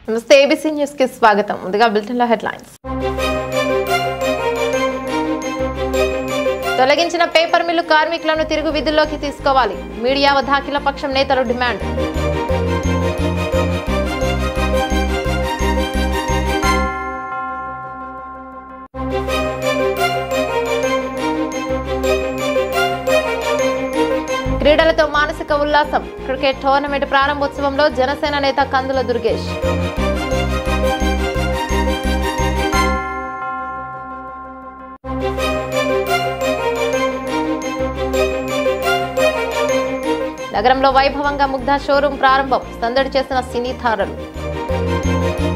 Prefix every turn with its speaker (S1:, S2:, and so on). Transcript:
S1: నమస్తే ABC news కి స్వాగతం ముందుగా బులెటిన్ లో హెడ్లైన్స్ తొలగించిన పేపర్ మిల్లు కార్మికులను తిరుగు విధుల్లోకి తీసుకోవాలి మీడియా వద్ద అఖిలపక్షం నేతలు డిమాండ్ క్రీడలతో మానసిక ఉల్లాసం క్రికెట్ టోర్నమెంట్ ప్రారంభోత్సవంలో జనసేన నేత కందుల దుర్గేష్ నగరంలో వైభవంగా ముగ్ధ షోరూం ప్రారంభం సందడి చేసిన సినీ తారలు